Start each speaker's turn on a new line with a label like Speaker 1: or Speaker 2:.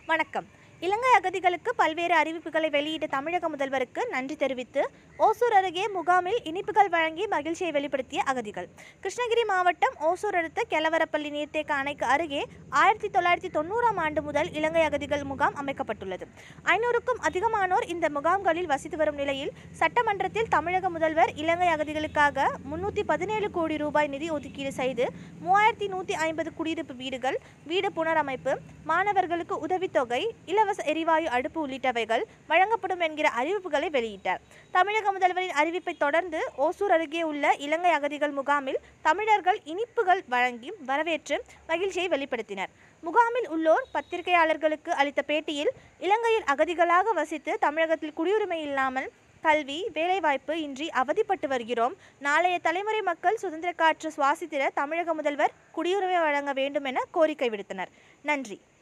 Speaker 1: வணக்கம் இலங்கை அகதிகளுக்கு பல்வேறு அறிவிப்புகளை வெளியிட்ட தமிழக முதல்வருக்கு நன்றி தெரிவித்து ஓசூர் அருகே முகாமில் இனிப்புகள் வழங்கி மகிழ்ச்சியை வெளிப்படுத்திய அகதிகள் கிருஷ்ணகிரி மாவட்டம் ஓசூர் அடுத்த கெலவரப்பள்ளி நீர்த்தேக்க அணைக்கு அருகே ஆயிரத்தி தொள்ளாயிரத்தி தொண்ணூறாம் ஆண்டு முதல் இலங்கை அகதிகள் முகாம் அமைக்கப்பட்டுள்ளது ஐநூறுக்கும் அதிகமானோர் இந்த முகாம்களில் வசித்து வரும் நிலையில் சட்டமன்றத்தில் தமிழக முதல்வர் இலங்கை அகதிகளுக்காக முன்னூற்றி பதினேழு கோடி ரூபாய் நிதி ஒதுக்கீடு செய்து மூவாயிரத்தி நூற்றி ஐம்பது குடியிருப்பு வீடுகள் வீடு புனரமைப்பு மாணவர்களுக்கு உதவித்தொகை இலவச எரிவாயு அடுப்பு உள்ளிட்டவைகள் வழங்கப்படும் என்கிற அறிவிப்புகளை வெளியிட்டார் தமிழக முதல்வரின் அறிவிப்பை தொடர்ந்து ஓசூர் அருகே உள்ள இலங்கை அகதிகள் முகாமில் தமிழர்கள் இனிப்புகள் வழங்கி வரவேற்று மகிழ்ச்சியை வெளிப்படுத்தினர் முகாமில் உள்ளோர் பத்திரிகையாளர்களுக்கு அளித்த பேட்டியில் இலங்கையில் அகதிகளாக வசித்து தமிழகத்தில் குடியுரிமை இல்லாமல் கல்வி வேலைவாய்ப்பு இன்றி அவதிப்பட்டு வருகிறோம் நாளைய தலைமுறை மக்கள் சுதந்திர காற்று சுவாசித்திட தமிழக முதல்வர் குடியுரிமை வழங்க வேண்டும் என கோரிக்கை விடுத்தனர் நன்றி